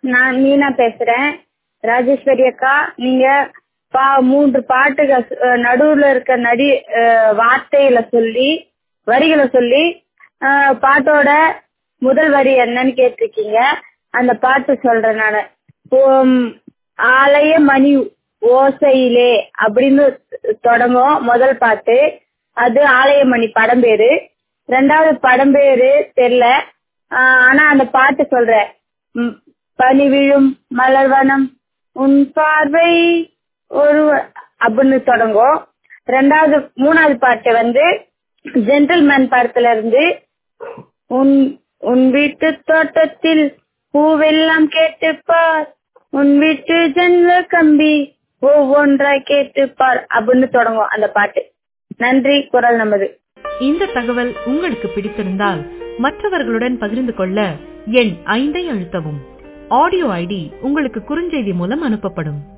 நான் மீனா பேசுறேன் ராஜேஸ்வரி அக்கா நீங்க பா மூன்று பாட்டுகள் அஹ், நடுவுல இருக்க நடி அஹ், வார்த்தைகளை சொல்லி வரிகளை சொல்லி அஹ், பாட்டோட முதல் வரி என்னன்னு கேட்டிருக்கீங்க அந்த பாட்டு சொல்றேன் நான் ஓம் ஆலய மணி ஓசையிலே அப்படின்னு தொடங்கும் முதல் பாட்டு அது ஆலயமணி படம் பேரு ரெண்டாவது படம் பேரு தெரியல ஆஹ் ஆனா அந்த பாட்டு சொல்றேன் ம், பனி விழும் மலர்வனம் உன் பார்வை ஒரு அப்படின்னு தொடங்கும் ரெண்டாவது மூணாவது பாட்டு வந்து ஜென்டில்மேன் படத்துல இருந்து உன் உன் வீட்டு தோட்டத்தில் பூவெல்லாம் கேட்டுப்பார் உன் வீட்டு ஜன்னல கம்பி ஒவ்வொன்றாய் கேட்டுப்பார் அப்படின்னு தொடங்கும் அந்த பாட்டு நன்றி குரல் நமது இந்த தகவல் உங்களுக்கு பிடித்திருந்தால் மற்றவர்களுடன் பகிர்ந்து கொள்ள எண் ஐந்தை அழுத்தவும் ஆடியோ ஐடி உங்களுக்கு குறுஞ்செய்தி மூலம் அனுப்பப்படும்